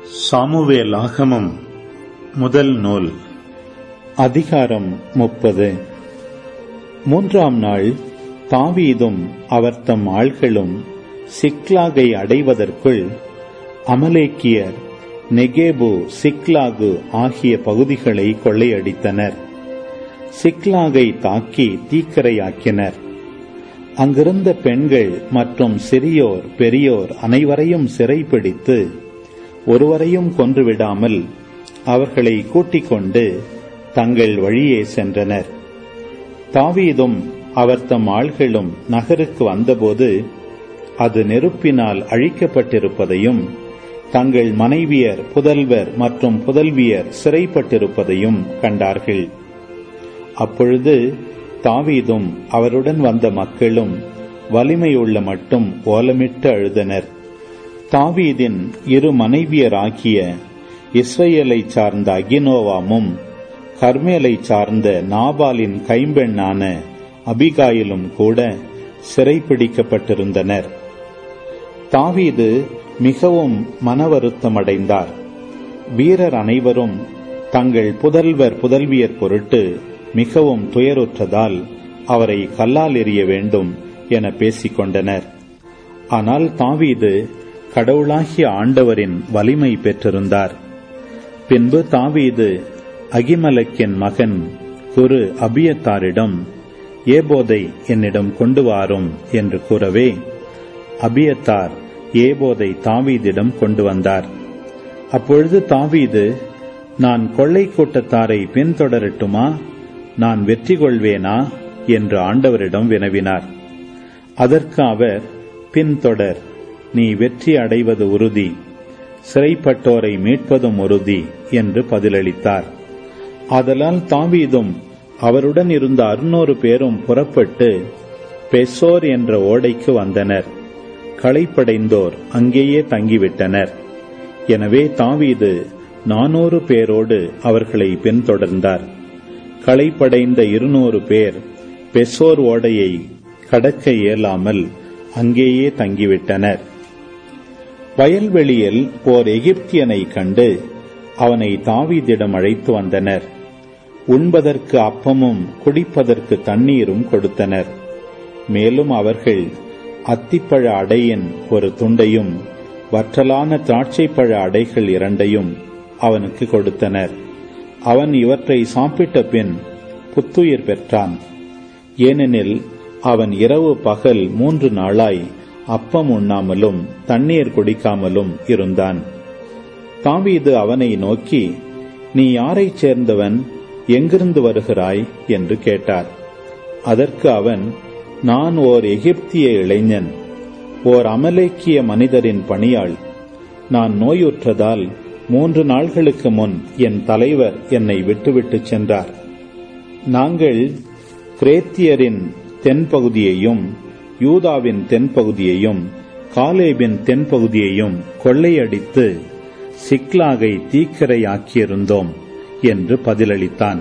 Samuel ஆகமம் முதல் நூல் அதிகாரம் முப்பது மூன்றாம் நாள் தாவீதும் அவர் தம் ஆள்களும் சிக்லாகை அடைவதற்குள் அமலேக்கியர் நெகேபு சிக்லாகு ஆகிய பகுதிகளை கொள்ளையடித்தனர் சிக்லாகை தாக்கி தீக்கரையாக்கினர் அங்கிருந்த பெண்கள் மற்றும் சிறியோர் பெரியோர் அனைவரையும் சிறைப்பிடித்து ஒருவரையும் கொன்றுவிடாமல் அவர்களை கூட்டிக் கொண்டு தங்கள் வழியே சென்றனர் தாவீதும் அவர் தம் ஆள்களும் நகருக்கு வந்தபோது அது நெருப்பினால் அழிக்கப்பட்டிருப்பதையும் தங்கள் மனைவியர் புதல்வர் மற்றும் புதல்வியர் சிறைப்பட்டிருப்பதையும் கண்டார்கள் அப்பொழுது தாவீதும் அவருடன் வந்த மக்களும் வலிமையுள்ள மட்டும் ஓலமிட்டு அழுதனர் தாவீதின் இரு மனைவியராகிய இஸ்ரேலை சார்ந்த அகினோவாமும் கர்மேலை சார்ந்த நாபாலின் கைம்பெண்ணான அபிகாயிலும் கூட சிறைப்பிடிக்கப்பட்டிருந்தனர் தாவீது மிகவும் மனவருத்தமடைந்தார் வீரர் அனைவரும் தங்கள் புதல்வர் புதல்வியர் பொருட்டு மிகவும் துயருற்றதால் அவரை கல்லால் எறிய வேண்டும் என பேசிக் கொண்டனர் ஆனால் தாவீது கடவுளாகிய ஆண்டவரின் வலிமை பெற்றிருந்தார் பின்பு தாவீது அகிமலக்கின் மகன் குரு அபியத்தாரிடம் ஏபோதை என்னிடம் கொண்டு வாரும் என்று கூறவே அபியத்தார் ஏபோதை தாவீதிடம் கொண்டு வந்தார் அப்பொழுது தாவீது நான் கொள்ளை கூட்டத்தாரை பின்தொடரட்டுமா நான் வெற்றி கொள்வேனா என்று ஆண்டவரிடம் வினவினார் அதற்கு அவர் பின்தொடர் நீ வெற்றி அடைவது உறுதி சிறைப்பட்டோரை மீட்பதும் உறுதி என்று பதிலளித்தார் ஆதலால் தாவீதும் அவருடன் இருந்த அறுநூறு பேரும் புறப்பட்டு பெசோர் என்ற ஓடைக்கு வந்தனர் களைப்படைந்தோர் அங்கேயே தங்கிவிட்டனர் எனவே தாவீது நானூறு பேரோடு அவர்களை பின்தொடர்ந்தார் களைப்படைந்த இருநூறு பேர் பெசோர் ஓடையை கடக்க இயலாமல் அங்கேயே தங்கிவிட்டனர் வயல்வெளியில் ஓர் எகிப்தியனை கண்டு அவனை தாவீதிடம் அழைத்து வந்தனர் உண்பதற்கு அப்பமும் குடிப்பதற்கு தண்ணீரும் கொடுத்தனர் மேலும் அவர்கள் அத்திப்பழ அடையின் ஒரு துண்டையும் வற்றலான திராட்சைப்பழ அடைகள் இரண்டையும் அவனுக்கு கொடுத்தனர் அவன் இவற்றை சாப்பிட்ட பின் புத்துயிர் பெற்றான் ஏனெனில் அவன் இரவு பகல் மூன்று நாளாய் அப்பம் உண்ணாமலும் தண்ணீர் குடிக்காமலும் இருந்தான் தாவீது அவனை நோக்கி நீ யாரைச் சேர்ந்தவன் எங்கிருந்து வருகிறாய் என்று கேட்டார் அதற்கு அவன் நான் ஓர் எகிப்திய இளைஞன் ஓர் அமலேக்கிய மனிதரின் பணியாள் நான் நோயுற்றதால் மூன்று நாள்களுக்கு முன் என் தலைவர் என்னை விட்டுவிட்டு சென்றார் நாங்கள் கிரேத்தியரின் தென்பகுதியையும் யூதாவின் தென்பகுதியையும் காலேபின் தென்பகுதியையும் கொள்ளையடித்து சிக்லாகை தீக்கிரையாக்கியிருந்தோம் என்று பதிலளித்தான்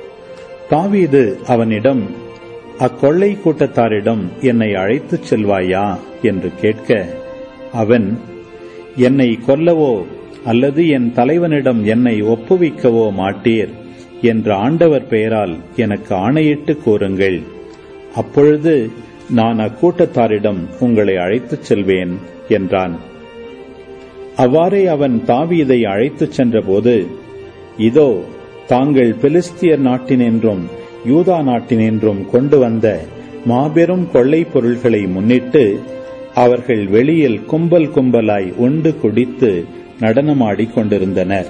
தாவீது அவனிடம் அக்கொள்ளை கூட்டத்தாரிடம் என்னை அழைத்துச் செல்வாயா என்று கேட்க அவன் என்னை கொல்லவோ அல்லது என் தலைவனிடம் என்னை ஒப்புவிக்கவோ மாட்டீர் என்ற ஆண்டவர் பெயரால் எனக்கு ஆணையிட்டு கூறுங்கள் அப்பொழுது நான் அக்கூட்டத்தாரிடம் உங்களை அழைத்துச் செல்வேன் என்றான் அவ்வாறே அவன் தாவீதை அழைத்துச் சென்றபோது இதோ தாங்கள் பெலிஸ்தியர் நாட்டினின்றும் யூதா நாட்டினின்றும் கொண்டு வந்த மாபெரும் கொள்ளைப் பொருள்களை முன்னிட்டு அவர்கள் வெளியில் கும்பல் கும்பலாய் உண்டு குடித்து நடனமாடிக் கொண்டிருந்தனர்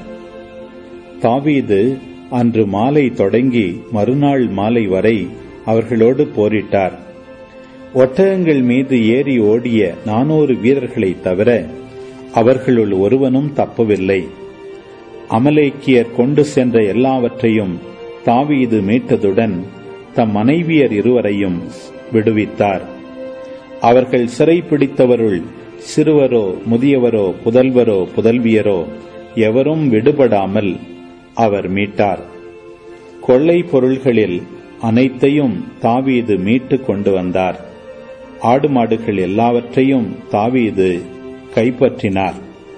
தாவீது அன்று மாலை தொடங்கி மறுநாள் மாலை வரை அவர்களோடு போரிட்டார் ஒட்டகங்கள் மீது ஏறி ஓடிய நானூறு வீரர்களைத் தவிர அவர்களுள் ஒருவனும் தப்பவில்லை அமலேக்கியர் கொண்டு சென்ற எல்லாவற்றையும் தாவீது மீட்டதுடன் தம் மனைவியர் இருவரையும் விடுவித்தார் அவர்கள் சிறை பிடித்தவருள் சிறுவரோ முதியவரோ புதல்வரோ புதல்வியரோ எவரும் விடுபடாமல் அவர் மீட்டார் கொள்ளை பொருள்களில் அனைத்தையும் தாவீது மீட்டு கொண்டு வந்தார் ஆடு மாடுகள் எல்லாவற்றையும் தாவீது கைப்பற்றினார்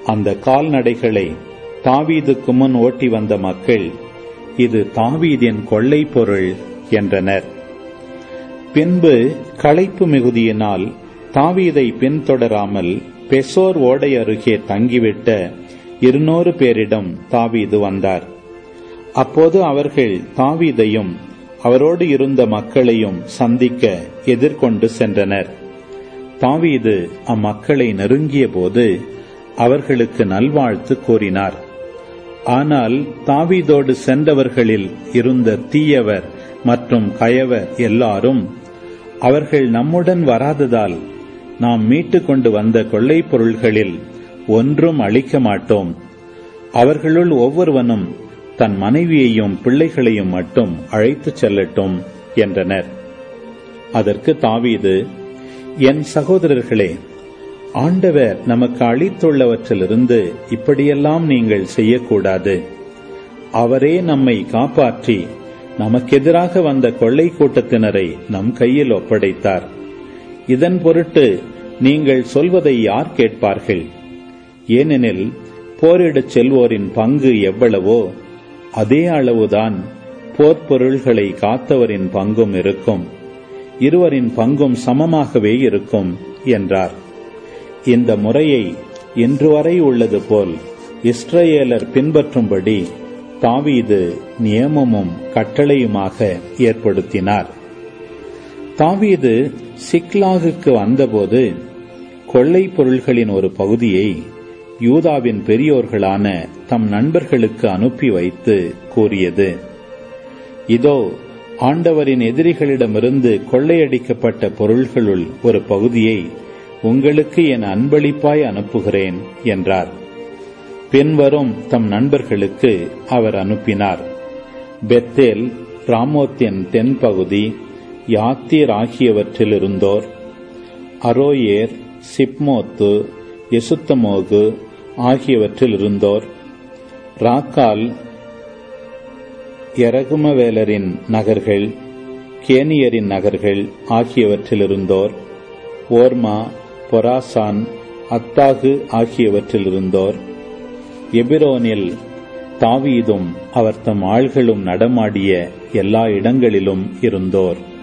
அந்த கால்நடைகளை தாவீதுக்கு முன் ஓட்டி வந்த மக்கள் இது தாவீதின் கொள்ளை பொருள் என்றனர் பின்பு களைப்பு மிகுதியினால் தாவீதை பின்தொடராமல் பெசோர் ஓடை அருகே தங்கிவிட்ட இருநூறு பேரிடம் தாவீது வந்தார் அப்போது அவர்கள் தாவீதையும் அவரோடு இருந்த மக்களையும் சந்திக்க எதிர்கொண்டு சென்றனர் தாவீது அம்மக்களை நெருங்கிய போது அவர்களுக்கு நல்வாழ்த்து கூறினார் ஆனால் தாவீதோடு சென்றவர்களில் இருந்த தீயவர் மற்றும் கயவர் எல்லாரும் அவர்கள் நம்முடன் வராததால் நாம் மீட்டு கொண்டு வந்த கொள்ளைப் பொருள்களில் ஒன்றும் அளிக்க மாட்டோம் அவர்களுள் ஒவ்வொருவனும் தன் மனைவியையும் பிள்ளைகளையும் மட்டும் அழைத்துச் செல்லட்டும் என்றனர் அதற்கு தாவீது என் சகோதரர்களே ஆண்டவர் நமக்கு அளித்துள்ளவற்றிலிருந்து இப்படியெல்லாம் நீங்கள் செய்யக்கூடாது அவரே நம்மை காப்பாற்றி நமக்கெதிராக வந்த கொள்ளை கூட்டத்தினரை நம் கையில் ஒப்படைத்தார் இதன் பொருட்டு நீங்கள் சொல்வதை யார் கேட்பார்கள் ஏனெனில் போரிடச் செல்வோரின் பங்கு எவ்வளவோ அதே அளவுதான் போர்ப்பொருள்களை காத்தவரின் பங்கும் இருக்கும் இருவரின் பங்கும் சமமாகவே இருக்கும் என்றார் இந்த முறையை இன்று வரை உள்ளது போல் இஸ்ரேலர் பின்பற்றும்படி தாவீது நியமமும் கட்டளையுமாக ஏற்படுத்தினார் தாவீது சிக்லாகுக்கு வந்தபோது கொள்ளை பொருள்களின் ஒரு பகுதியை யூதாவின் பெரியோர்களான தம் நண்பர்களுக்கு அனுப்பி வைத்து கூறியது இதோ ஆண்டவரின் எதிரிகளிடமிருந்து கொள்ளையடிக்கப்பட்ட பொருள்களுள் ஒரு பகுதியை உங்களுக்கு என் அன்பளிப்பாய் அனுப்புகிறேன் என்றார் பின்வரும் தம் நண்பர்களுக்கு அவர் அனுப்பினார் பெத்தேல் ராமோத்தின் தென்பகுதி யாத்தீர் ஆகியவற்றில் இருந்தோர் அரோயேர் சிப்மோத்து எசுத்தமோகு ஆகியவற்றில் இருந்தோர் ராக்கால் எரகுமவேலரின் நகர்கள் கேனியரின் நகர்கள் ஆகியவற்றில் இருந்தோர் ஓர்மா பொராசான் அத்தாகு ஆகியவற்றில் இருந்தோர் எபிரோனில் தாவீதும் அவர் தம் ஆள்களும் நடமாடிய எல்லா இடங்களிலும் இருந்தோர்